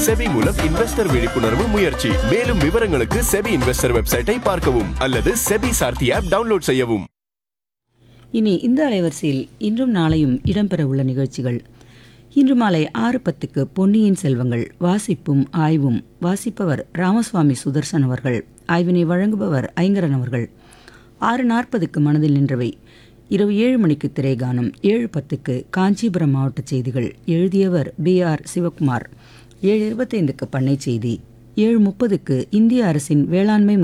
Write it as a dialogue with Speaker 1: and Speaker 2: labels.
Speaker 1: SEBI மூலம் investor விழிப்புணர்வு முயற்சி மேலும் விவரங்களுக்கு செபி இன்வெஸ்டர் வெப்சைட்டை பார்க்கவும் அல்லது செபி சார்த்தி ஆப் டவுன்லோட் செய்யவும்
Speaker 2: இனி இந்த அலைவரிசையில் இன்றும் நாளையும் இடம்பெற உள்ள நிகழ்ச்சிகள் இன்று மாலை ஆறு பத்துக்கு பொன்னியின் செல்வங்கள் வாசிப்பும் ஆய்வும் வாசிப்பவர் ராமசுவாமி சுதர்சன் அவர்கள் ஆய்வினை வழங்குபவர் ஐங்கரன் அவர்கள் ஆறு நாற்பதுக்கு மனதில் நின்றவை இரவு ஏழு மணிக்கு திரைகானம் ஏழு பத்துக்கு காஞ்சிபுரம் மாவட்ட செய்திகள் எழுதியவர் பி ஆர் சிவகுமார் ஏழு இருபத்தைந்துக்கு பண்ணை செய்தி ஏழு முப்பதுக்கு இந்திய அரசின் வேளாண்மை